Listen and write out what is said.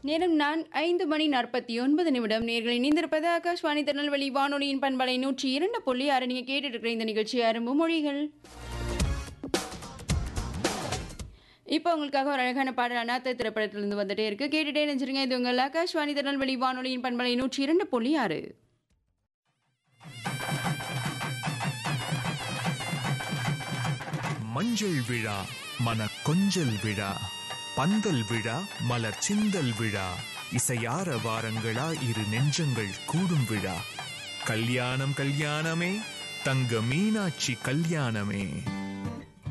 நேரம் நான் ஐந்து மணி நாற்பத்தி ஒன்பது நிமிடம் நேர்களை இணைந்திருப்பது ஆகாஷ்வாணி திருநெல்வேலி வானொலியின் பண்பலை நூற்றி இரண்டு புள்ளி ஆறு நீங்கள் கேட்டுட்டு இருக்கிற இந்த நிகழ்ச்சி அரும்பு மொழிகள் இப்போ உங்களுக்காக ஒரு அழகான பாடல் அநாத்த திரைப்படத்திலிருந்து வந்துட்டே இருக்கு கேட்டுட்டே நினைச்சிருங்க இது உங்கள் ஆகாஷ்வாணி திருநெல்வேலி வானொலியின் பண்பலை நூற்றி இரண்டு புள்ளி ஆறு மஞ்சள் விழா மன கொஞ்சல் விழா பந்தல் விழா மலர் சிந்தல் விழா இசையார வாரங்களா இரு நெஞ்சங்கள் கூடும் விழா கல்யாணம் கல்யாணமே தங்க மீனாட்சி கல்யாணமே